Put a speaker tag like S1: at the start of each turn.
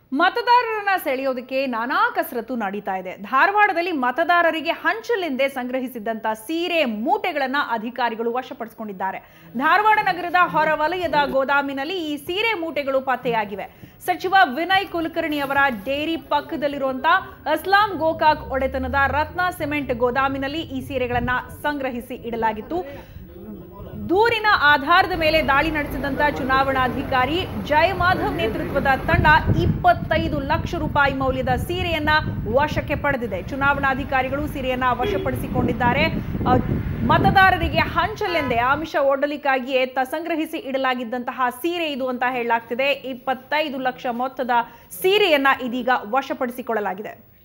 S1: ಮತದಾರರನ್ನ ಸೆಳೆಯೋದಕ್ಕೆ ನಾನಾ ಕಸರತ್ತು ನಡೀತಾ ಇದೆ ಧಾರವಾಡದಲ್ಲಿ ಮತದಾರರಿಗೆ ಹಂಚಲೆಂದೇ ಸಂಗ್ರಹಿಸಿದ್ದಂತ ಸೀರೆ ಮೂಟೆಗಳನ್ನ ಅಧಿಕಾರಿಗಳು ವಶಪಡಿಸಿಕೊಂಡಿದ್ದಾರೆ ಧಾರವಾಡ ನಗರದ ಹೊರವಲಯದ ಗೋದಾಮಿನಲ್ಲಿ ಈ ಸೀರೆ ಮೂಟೆಗಳು ಪತ್ತೆಯಾಗಿವೆ ಸಚಿವ ವಿನಯ್ ಕುಲಕರ್ಣಿ ಅವರ ಡೇರಿ ಪಕ್ಕದಲ್ಲಿರುವಂತಹ ಅಸ್ಲಾಂ ಗೋಕಾಕ್ ಒಡೆತನದ ರತ್ನ ಸಿಮೆಂಟ್ ಗೋದಾಮಿನಲ್ಲಿ ಈ ಸೀರೆಗಳನ್ನ ಸಂಗ್ರಹಿಸಿ ಇಡಲಾಗಿತ್ತು ದೂರಿನ ಆಧಾರದ ಮೇಲೆ ದಾಳಿ ನಡೆಸಿದಂತ ಚುನಾವಣಾಧಿಕಾರಿ ಜಯ ಮಾಧವ್ ನೇತೃತ್ವದ ತಂಡ ಇಪ್ಪತ್ತೈದು ಲಕ್ಷ ರೂಪಾಯಿ ಮೌಲ್ಯದ ಸೀರೆಯನ್ನ ವಶಕ್ಕೆ ಪಡೆದಿದೆ ಚುನಾವಣಾಧಿಕಾರಿಗಳು ಸೀರೆಯನ್ನ ವಶಪಡಿಸಿಕೊಂಡಿದ್ದಾರೆ ಅಹ್, ಮತದಾರರಿಗೆ ಹಂಚಲೆಂದೇ ಆಮಿಷ ಒಡ್ಡಲಿಕ್ಕಾಗಿಯೇ ತ ಸಂಗ್ರಹಿಸಿ ಇಡಲಾಗಿದ್ದಂತಹ ಸೀರೆ ಇದು ಅಂತ ಹೇಳಲಾಗ್ತಿದೆ ಇಪ್ಪತ್ತೈದು ಲಕ್ಷ ಮೊತ್ತದ ಸೀರೆಯನ್ನ ಇದೀಗ ವಶಪಡಿಸಿಕೊಳ್ಳಲಾಗಿದೆ